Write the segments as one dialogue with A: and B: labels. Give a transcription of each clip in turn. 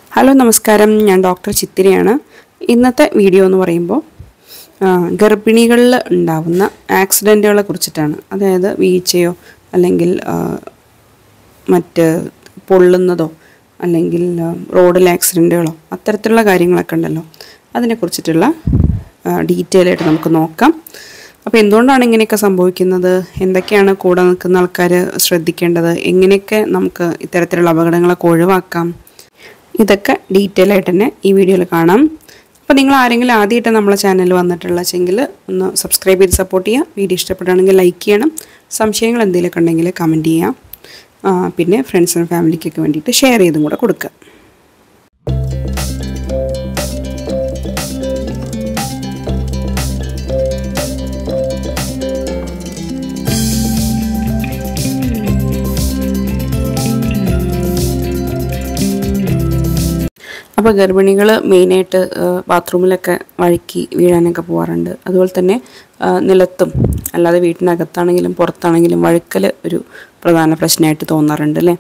A: hello നമസ്കാരം ഞാൻ doctor ചിത്തിരയാണ് ഇന്നത്തെ വീഡിയോ എന്ന് പറയുമ്പോൾ ആ, ഗർഭിണികളിൽ ഉണ്ടാവുന്ന ആക്സിഡൻറ്റുകളെ കുറിച്ചിട്ടാണ് അതായത് വീഴ്ചയോ അല്ലെങ്കിൽ ആ, മറ്റ് പൊള്ളുന്നതോ അല്ലെങ്കിൽ ആ, റോഡിൽ ആക്സിഡൻറ്റുകളോ അത്തരത്തിലുള്ള കാര്യങ്ങളൊക്കെ ഉണ്ടല്ലോ അതിനെക്കുറിച്ചിട്ടുള്ള ഡീറ്റെയിൽ ആയിട്ട് നമുക്ക് നോക്കാം അപ്പോൾ എന്തുകൊണ്ടാണ് ഇങ്ങനെയൊക്കെ സംഭവിക്കുന്നത് എന്തൊക്കെയാണ് കൂടെ നിൽക്കുന്ന ആൾക്കാർ ശ്രദ്ധിക്കേണ്ടത് എങ്ങനെയൊക്കെ നമുക്ക് ഇത്തരത്തിലുള്ള അപകടങ്ങളൊക്കെ ഒഴിവാക്കാം ഇതൊക്കെ ഡീറ്റെയിൽ ആയിട്ട് തന്നെ ഈ വീഡിയോയിൽ കാണാം അപ്പോൾ നിങ്ങൾ ആരെങ്കിലും ആദ്യമായിട്ട് നമ്മളെ ചാനൽ വന്നിട്ടുള്ളതെങ്കിൽ ഒന്ന് സബ്സ്ക്രൈബ് ചെയ്ത് സപ്പോർട്ട് ചെയ്യുക വീഡിയോ ഇഷ്ടപ്പെടുകയാണെങ്കിൽ ലൈക്ക് ചെയ്യണം സംശയങ്ങൾ എന്തെങ്കിലുമൊക്കെ ഉണ്ടെങ്കിൽ കമൻറ്റ് ചെയ്യാം ആ, പിന്നെ ഫ്രണ്ട്സ് ആൻഡ് ഫാമിലിക്കൊക്കെ വേണ്ടിയിട്ട് ഷെയർ ചെയ്തും കൂടെ കൊടുക്കുക അപ്പോൾ ഗർഭിണികൾ മെയിനായിട്ട് ബാത്റൂമിലൊക്കെ വഴുക്കി വീഴാനൊക്കെ പോകാറുണ്ട് അതുപോലെ തന്നെ ആ, നിലത്തും അല്ലാതെ വീട്ടിനകത്താണെങ്കിലും പുറത്താണെങ്കിലും വഴുക്കൽ ഒരു പ്രധാന പ്രശ്നമായിട്ട് തോന്നാറുണ്ട് അല്ലേ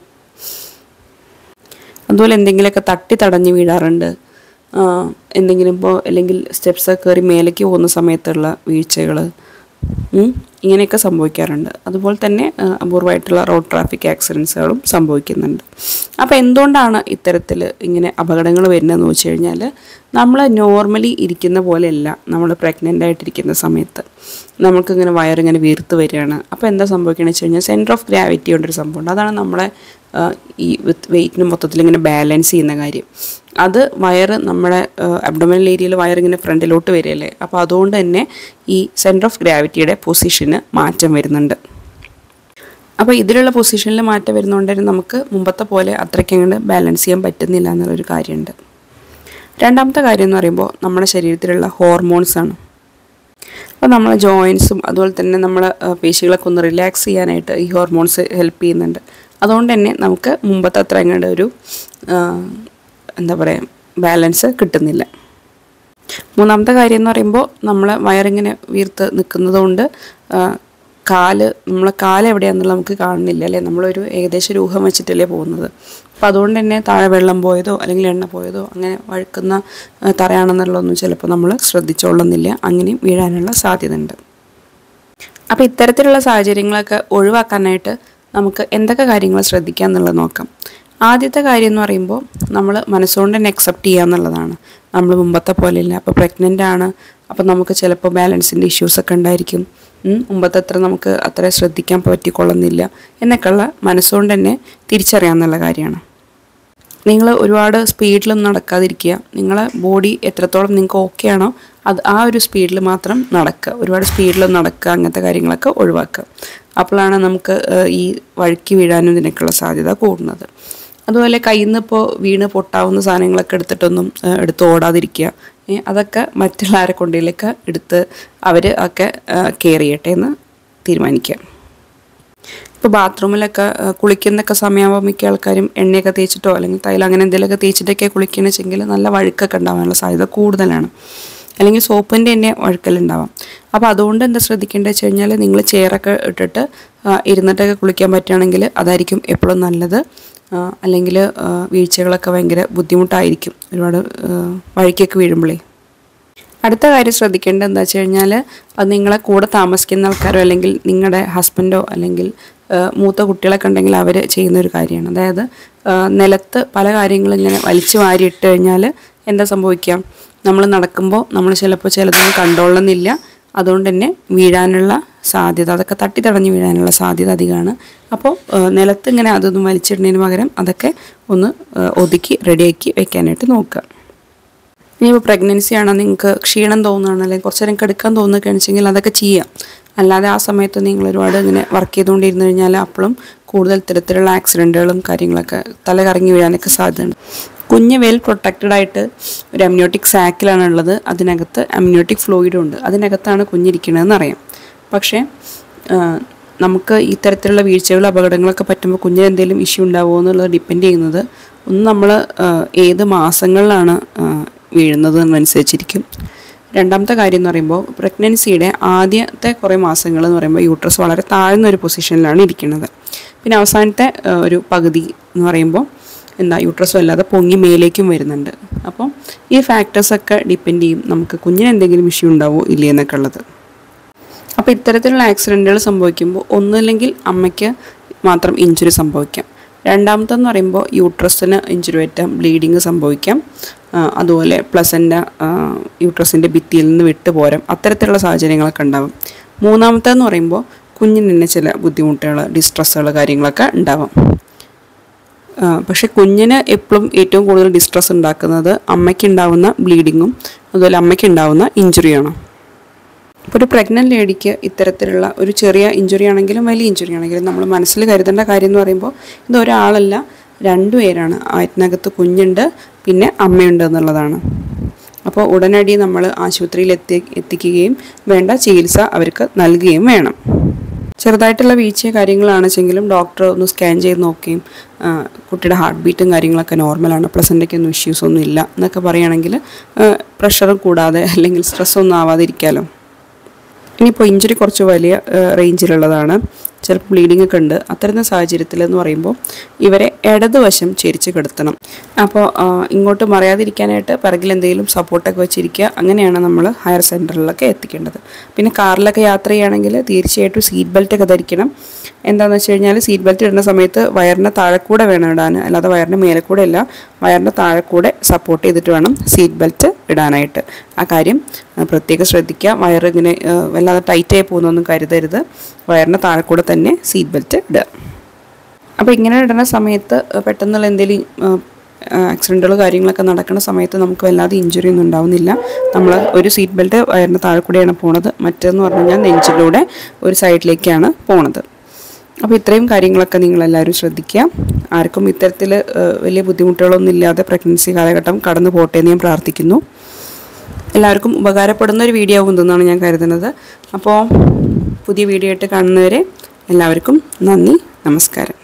A: അതുപോലെ എന്തെങ്കിലുമൊക്കെ തട്ടി തടഞ്ഞ് വീഴാറുണ്ട് ആ, എന്തെങ്കിലും ഇപ്പോൾ അല്ലെങ്കിൽ സ്റ്റെപ്സ് കയറി മേലേക്ക് പോകുന്ന സമയത്തുള്ള വീഴ്ചകൾ ഇങ്ങനെയൊക്കെ സംഭവിക്കാറുണ്ട് അതുപോലെ തന്നെ ആ, അപൂർവമായിട്ടുള്ള റോഡ് ട്രാഫിക് ആക്സിഡൻസുകളും സംഭവിക്കുന്നുണ്ട് അപ്പോൾ എന്തുകൊണ്ടാണ് ഇത്തരത്തിൽ ഇങ്ങനെ അപകടങ്ങൾ വരുന്നതെന്ന് വെച്ച് കഴിഞ്ഞാൽ നമ്മൾ നോർമലി ഇരിക്കുന്ന പോലെയല്ല നമ്മൾ പ്രഗ്നൻ്റ് ആയിട്ടിരിക്കുന്ന സമയത്ത് നമുക്കിങ്ങനെ വയറിങ്ങനെ വീർത്ത് വരികയാണ് അപ്പോൾ എന്താ സംഭവിക്കണമെന്ന് വെച്ച് കഴിഞ്ഞാൽ സെൻറ്റർ ഓഫ് ഗ്രാവിറ്റി കൊണ്ടൊരു സംഭവമുണ്ട് അതാണ് നമ്മളെ ആ, ഈ വിത്ത് വെയിറ്റിന് മൊത്തത്തിൽ ഇങ്ങനെ ബാലൻസ് ചെയ്യുന്ന കാര്യം അത് വയറ് നമ്മുടെ അബ്ഡോമിനൽ ഏരിയയിൽ വയറിങ്ങനെ ഫ്രണ്ടിലോട്ട് വരികയല്ലേ അപ്പോൾ അതുകൊണ്ട് തന്നെ ഈ സെൻറ്റർ ഓഫ് ഗ്രാവിറ്റിയുടെ പൊസിഷന് മാറ്റം വരുന്നുണ്ട് അപ്പോൾ ഇതിലുള്ള പൊസിഷനിൽ മാറ്റം വരുന്നതുകൊണ്ട് തന്നെ നമുക്ക് മുമ്പത്തെ പോലെ അത്രയ്ക്ക് അങ്ങോട്ട് ബാലൻസ് ചെയ്യാൻ പറ്റുന്നില്ല എന്നുള്ളൊരു കാര്യമുണ്ട് രണ്ടാമത്തെ കാര്യം എന്ന് പറയുമ്പോൾ നമ്മുടെ ശരീരത്തിലുള്ള ഹോർമോൺസ് ആണ് അപ്പോൾ നമ്മളെ ജോയിൻസും അതുപോലെ തന്നെ നമ്മളെ ആ, പേശികളൊക്കെ ഒന്ന് റിലാക്സ് ചെയ്യാനായിട്ട് ഈ ഹോർമോൺസ് ഹെൽപ്പ് ചെയ്യുന്നുണ്ട് അതുകൊണ്ട് തന്നെ നമുക്ക് മുമ്പത്തെ അത്ര അങ്ങോട്ട് ഒരു ആ, എന്താ പറയുക ബാലൻസ് കിട്ടുന്നില്ല മൂന്നാമത്തെ കാര്യം എന്ന് പറയുമ്പോൾ നമ്മളെ വയറിങ്ങനെ വീർത്ത് നിൽക്കുന്നത് കൊണ്ട് ആ, കാല് നമ്മളെ കാല് എവിടെയാണെന്നുള്ള നമുക്ക് കാണുന്നില്ല അല്ലേ നമ്മളൊരു ഏകദേശം രൂപം വെച്ചിട്ടല്ലേ പോകുന്നത് അപ്പം അതുകൊണ്ട് തന്നെ താഴെ വെള്ളം പോയതോ അല്ലെങ്കിൽ എണ്ണ പോയതോ അങ്ങനെ വഴുക്കുന്ന ആ, തറയാണെന്നുള്ളതൊന്നും ചിലപ്പോൾ നമ്മൾ ശ്രദ്ധിച്ചോളുന്നില്ല അങ്ങനെയും വീഴാനുള്ള സാധ്യത ഉണ്ട് അപ്പോൾ ഇത്തരത്തിലുള്ള സാഹചര്യങ്ങളൊക്കെ ഒഴിവാക്കാനായിട്ട് നമുക്ക് എന്തൊക്കെ കാര്യങ്ങൾ ശ്രദ്ധിക്കുക എന്നുള്ളത് നോക്കാം ആദ്യത്തെ കാര്യം എന്ന് പറയുമ്പോൾ നമ്മൾ മനസ്സുകൊണ്ട് തന്നെ അക്സെപ്റ്റ് ചെയ്യുക എന്നുള്ളതാണ് നമ്മൾ മുമ്പത്തെ പോലെയല്ല അപ്പോൾ പ്രഗ്നൻ്റ് ആണ് അപ്പോൾ നമുക്ക് ചിലപ്പോൾ ബാലൻസിൻ്റെ ഇഷ്യൂസൊക്കെ ഉണ്ടായിരിക്കും ഉം, മുമ്പത്തെ അത്ര നമുക്ക് അത്ര ശ്രദ്ധിക്കാൻ പറ്റിക്കൊള്ളുന്നില്ല എന്നൊക്കെയുള്ള മനസ്സുകൊണ്ട് തന്നെ തിരിച്ചറിയാമെന്നുള്ള കാര്യമാണ് നിങ്ങൾ ഒരുപാട് സ്പീഡിലൊന്നും നടക്കാതിരിക്കുക നിങ്ങളെ ബോഡി എത്രത്തോളം നിങ്ങൾക്ക് ഓക്കെ ആണോ അത് ആ ഒരു സ്പീഡിൽ മാത്രം നടക്കുക ഒരുപാട് സ്പീഡിലൊന്നും നടക്കുക അങ്ങനത്തെ കാര്യങ്ങളൊക്കെ ഒഴിവാക്കുക അപ്പോഴാണ് നമുക്ക് ഏഹ്, ഈ വഴുക്കി വീഴാനും ഇതിനൊക്കെയുള്ള സാധ്യത കൂടുന്നത് അതുപോലെ കയ്യിൽ നിന്ന് ഇപ്പോൾ വീണ് പൊട്ടാവുന്ന സാധനങ്ങളൊക്കെ എടുത്തിട്ടൊന്നും ഏഹ്, എടുത്ത് ഓടാതിരിക്കുക ഏ, അതൊക്കെ മറ്റുള്ള ആരെ കൊണ്ടിലേക്ക് എടുത്ത് അവർ ഒക്കെ കെയർ ചെയ്യട്ടെ എന്ന് തീരുമാനിക്കുക ഇപ്പോൾ ബാത്റൂമിലൊക്കെ ആ, കുളിക്കുന്നൊക്കെ സമയമാകുമ്പോൾ മിക്ക ആൾക്കാരും എണ്ണയൊക്കെ തേച്ചിട്ടോ അല്ലെങ്കിൽ തൈലം അങ്ങനെ എന്തെങ്കിലുമൊക്കെ തേച്ചിട്ടൊക്കെ കുളിക്കണമെച്ചെങ്കിൽ നല്ല വഴുക്കൊക്കെ ഉണ്ടാവാനുള്ള സാധ്യത കൂടുതലാണ് അല്ലെങ്കിൽ സോപ്പിൻ്റെ തന്നെ വഴുക്കലുണ്ടാവാം അപ്പോൾ അതുകൊണ്ട് എന്താ ശ്രദ്ധിക്കേണ്ടത് വെച്ച് കഴിഞ്ഞാൽ നിങ്ങൾ ചെയറൊക്കെ ഇട്ടിട്ട് ആ, ഇരുന്നിട്ടൊക്കെ കുളിക്കാൻ പറ്റുകയാണെങ്കിൽ അതായിരിക്കും എപ്പോഴും നല്ലത് ആ, അല്ലെങ്കിൽ ആ, വീഴ്ചകളൊക്കെ ഭയങ്കര ബുദ്ധിമുട്ടായിരിക്കും ഒരുപാട് ആ, വഴുക്കൊക്കെ വീഴുമ്പോഴേ അടുത്ത കാര്യം ശ്രദ്ധിക്കേണ്ടത് എന്താ വെച്ച് കഴിഞ്ഞാൽ അത് നിങ്ങളെ കൂടെ താമസിക്കുന്ന ആൾക്കാരോ അല്ലെങ്കിൽ നിങ്ങളുടെ ഹസ്ബൻഡോ അല്ലെങ്കിൽ ആ, മൂത്ത കുട്ടികളൊക്കെ ഉണ്ടെങ്കിൽ അവർ ചെയ്യുന്ന ഒരു കാര്യമാണ് അതായത് ആ, നിലത്ത് പല കാര്യങ്ങളും ഇങ്ങനെ വലിച്ചു വാരിയിട്ട് കഴിഞ്ഞാൽ എന്താ സംഭവിക്കുക നമ്മൾ നടക്കുമ്പോൾ നമ്മൾ ചിലപ്പോൾ ചിലതൊന്നും കണ്ടോളുന്നില്ല അതുകൊണ്ട് തന്നെ വീഴാനുള്ള സാധ്യത അതൊക്കെ തട്ടി തടഞ്ഞ് വീഴാനുള്ള സാധ്യത അധികമാണ് അപ്പോൾ ആ, നിലത്ത് ഇങ്ങനെ അതൊന്നും വലിച്ചിടുന്നതിന് പകരം അതൊക്കെ ഒന്ന് ആ, ഒതുക്കി റെഡിയാക്കി വെക്കാനായിട്ട് നോക്കുക ഇനിയിപ്പോൾ പ്രഗ്നൻസി ആണോ നിങ്ങൾക്ക് ക്ഷീണം തോന്നുകയാണ് അല്ലെങ്കിൽ കുറച്ച് നേരം കിടക്കാൻ തോന്നുകയാണെന്ന് വെച്ചെങ്കിൽ അതൊക്കെ ചെയ്യാം അല്ലാതെ ആ സമയത്ത് നിങ്ങൾ ഒരുപാട് ഇങ്ങനെ വർക്ക് ചെയ്തുകൊണ്ടിരുന്നു കഴിഞ്ഞാൽ അപ്പോഴും കൂടുതൽ തരത്തിലുള്ള ആക്സിഡൻറ്റുകളും കാര്യങ്ങളൊക്കെ തല കറങ്ങി വീഴാനൊക്കെ സാധ്യതയുണ്ട് കുഞ്ഞ് വെൽ പ്രൊട്ടക്റ്റഡ് ആയിട്ട് ഒരു അമ്നിയോട്ടിക് സാക്കിലാണ് ഉള്ളത് അതിനകത്ത് അമ്നിയോട്ടിക് ഫ്ലൂയിഡും ഉണ്ട് അതിനകത്താണ് കുഞ്ഞിരിക്കണതെന്ന് അറിയാം പക്ഷേ ആ, നമുക്ക് ഈ തരത്തിലുള്ള വീഴ്ചകളും അപകടങ്ങളൊക്കെ പറ്റുമ്പോൾ കുഞ്ഞിന് എന്തെങ്കിലും ഇഷ്യൂ ഉണ്ടാവുമോ എന്നുള്ളത് ഡിപ്പെൻഡ് ചെയ്യുന്നത് ഒന്ന് നമ്മൾ ഏത് മാസങ്ങളിലാണ് ആ, വീഴുന്നത് എന്നനുസരിച്ചിരിക്കും രണ്ടാമത്തെ കാര്യം എന്ന് പറയുമ്പോൾ പ്രഗ്നൻസിയുടെ ആദ്യത്തെ കുറേ മാസങ്ങൾ എന്ന് പറയുമ്പോൾ യൂട്രസ് വളരെ താഴ്ന്ന ഒരു പൊസിഷനിലാണ് ഇരിക്കുന്നത് പിന്നെ അവസാനത്തെ ആ, ഒരു പകുതി എന്ന് പറയുമ്പോൾ എന്താ യൂട്രസും അല്ലാതെ പൊങ്ങി മേലേക്കും വരുന്നുണ്ട് അപ്പം ഈ ഫാക്ടേഴ്സൊക്കെ ഡിപ്പെൻഡ് ചെയ്യും നമുക്ക് കുഞ്ഞിന് എന്തെങ്കിലും ഇഷ്യൂ ഉണ്ടാവോ ഇല്ലേ എന്നൊക്കെ ഉള്ളത് അപ്പോൾ ഇത്തരത്തിലുള്ള ആക്സിഡൻറ്റുകൾ സംഭവിക്കുമ്പോൾ ഒന്നുമില്ലെങ്കിൽ അമ്മയ്ക്ക് മാത്രം ഇഞ്ചുറി സംഭവിക്കാം രണ്ടാമത്തെന്ന് പറയുമ്പോൾ യൂട്രസിന് ഇഞ്ചുറി പറ്റാം ബ്ലീഡിങ് സംഭവിക്കാം ആ, അതുപോലെ പ്ലസൻ്റ യൂട്രസിൻ്റെ ഭിത്തിയിൽ നിന്ന് വിട്ടു പോരാം അത്തരത്തിലുള്ള സാഹചര്യങ്ങളൊക്കെ ഉണ്ടാവും മൂന്നാമത്തെന്ന് പറയുമ്പോൾ കുഞ്ഞിന് തന്നെ ചില ബുദ്ധിമുട്ടുകൾ ഡിസ്ട്രസ്സുകൾ കാര്യങ്ങളൊക്കെ ഉണ്ടാവും ആ, പക്ഷെ കുഞ്ഞിന് എപ്പോഴും ഏറ്റവും കൂടുതൽ ഡിസ്ട്രസ് ഉണ്ടാക്കുന്നത് അമ്മയ്ക്കുണ്ടാവുന്ന ബ്ലീഡിങ്ങും അതുപോലെ അമ്മയ്ക്കുണ്ടാവുന്ന ഇഞ്ചുറിയാണ് ഇപ്പോൾ ഒരു പ്രഗ്നൻറ്റ് ലേഡിക്ക് ഇത്തരത്തിലുള്ള ഒരു ചെറിയ ഇഞ്ചുറി ആണെങ്കിലും വലിയ ഇഞ്ചുറി ആണെങ്കിലും നമ്മൾ മനസ്സിൽ കരുതേണ്ട കാര്യം എന്ന് പറയുമ്പോൾ ഇത് ഒരാളല്ല രണ്ടുപേരാണ് അതിനകത്ത് കുഞ്ഞുണ്ട് പിന്നെ അമ്മയുണ്ട് എന്നുള്ളതാണ് അപ്പോൾ ഉടനടി നമ്മൾ ആശുപത്രിയിൽ എത്തി എത്തിക്കുകയും വേണ്ട ചികിത്സ അവർക്ക് നൽകുകയും വേണം ചെറുതായിട്ടുള്ള വീഴ്ച കാര്യങ്ങളാണെച്ചെങ്കിലും ഡോക്ടർ ഒന്ന് സ്കാൻ ചെയ്ത് നോക്കുകയും ആ, കുട്ടിയുടെ ഹാർട്ട് ബീറ്റും കാര്യങ്ങളൊക്കെ നോർമലാണ് പ്ലസൻ്റൊക്കെയൊന്നും ഇഷ്യൂസ് ഒന്നും ഇല്ല എന്നൊക്കെ പറയുകയാണെങ്കിൽ പ്രഷറും കൂടാതെ അല്ലെങ്കിൽ സ്ട്രെസ്സൊന്നും ആവാതിരിക്കാമല്ലോ ഇനിയിപ്പോൾ ഇഞ്ചുറി കുറച്ച് വലിയ ഏഹ്, റേഞ്ചിലുള്ളതാണ് ചിലപ്പോൾ ബ്ലീഡിംഗ് ഒക്കെ ഉണ്ട് അത്തരം സാഹചര്യത്തിൽ എന്ന് പറയുമ്പോൾ ഇവരെ ഇടതുവശം ചെരിച്ച് കിടത്തണം അപ്പോൾ ആ, ഇങ്ങോട്ട് മറിയാതിരിക്കാനായിട്ട് പിറകിൽ എന്തെങ്കിലും സപ്പോർട്ടൊക്കെ വെച്ചിരിക്കുക അങ്ങനെയാണ് നമ്മൾ ഹയർ സെൻറ്ററിലൊക്കെ എത്തിക്കേണ്ടത് പിന്നെ കാറിലൊക്കെ യാത്ര ചെയ്യുകയാണെങ്കിൽ തീർച്ചയായിട്ടും സീറ്റ് ബെൽറ്റ് ഒക്കെ ധരിക്കണം എന്താണെന്ന് വെച്ച് കഴിഞ്ഞാൽ സീറ്റ് ബെൽറ്റ് ഇടുന്ന സമയത്ത് വയറിൻ്റെ താഴെ കൂടെ വേണം ഇടാൻ അല്ലാതെ വയറിൻ്റെ മേലെ കൂടെ അല്ല വയറിൻ്റെ താഴെ കൂടെ സപ്പോർട്ട് ചെയ്തിട്ട് വേണം സീറ്റ് ബെൽറ്റ് ഇടാനായിട്ട് ആ കാര്യം ആ, പ്രത്യേകം ശ്രദ്ധിക്കുക വയറ് ഇങ്ങനെ ആ, വല്ലാതെ ടൈറ്റായി പോകുന്നൊന്നും കരുതരുത് വയറിൻ്റെ താഴെ കൂടെ തന്നെ സീറ്റ് ബെൽറ്റ് ഇടുക അപ്പോൾ ഇങ്ങനെ ഇടുന്ന സമയത്ത് പെട്ടെന്നുള്ള എന്തെങ്കിലും ആക്സിഡൻറ്റുകൾ കാര്യങ്ങളൊക്കെ നടക്കുന്ന സമയത്ത് നമുക്ക് വല്ലാതെ ഇഞ്ചുറി ഒന്നും ഉണ്ടാവുന്നില്ല നമ്മൾ ഒരു സീറ്റ് ബെൽറ്റ് വയറിൻ്റെ താഴെ കൂടെയാണ് പോണത് മറ്റേന്ന് പറഞ്ഞു കഴിഞ്ഞാൽ നെഞ്ചിലൂടെ ഒരു സൈഡിലേക്കാണ് പോണത് അപ്പോൾ ഇത്രയും കാര്യങ്ങളൊക്കെ നിങ്ങളെല്ലാവരും ശ്രദ്ധിക്കുക ആർക്കും ഇത്തരത്തിൽ വലിയ ബുദ്ധിമുട്ടുകളൊന്നും ഇല്ലാതെ പ്രഗ്നൻസി കാലഘട്ടം കടന്നു പോട്ടെ എന്ന് ഞാൻ പ്രാർത്ഥിക്കുന്നു എല്ലാവർക്കും ഉപകാരപ്പെടുന്ന ഒരു വീഡിയോ ആകുമെന്നാണ് ഞാൻ കരുതുന്നത് അപ്പോൾ പുതിയ വീഡിയോ ആയിട്ട് കാണുന്നവരെ എല്ലാവർക്കും നന്ദി നമസ്കാരം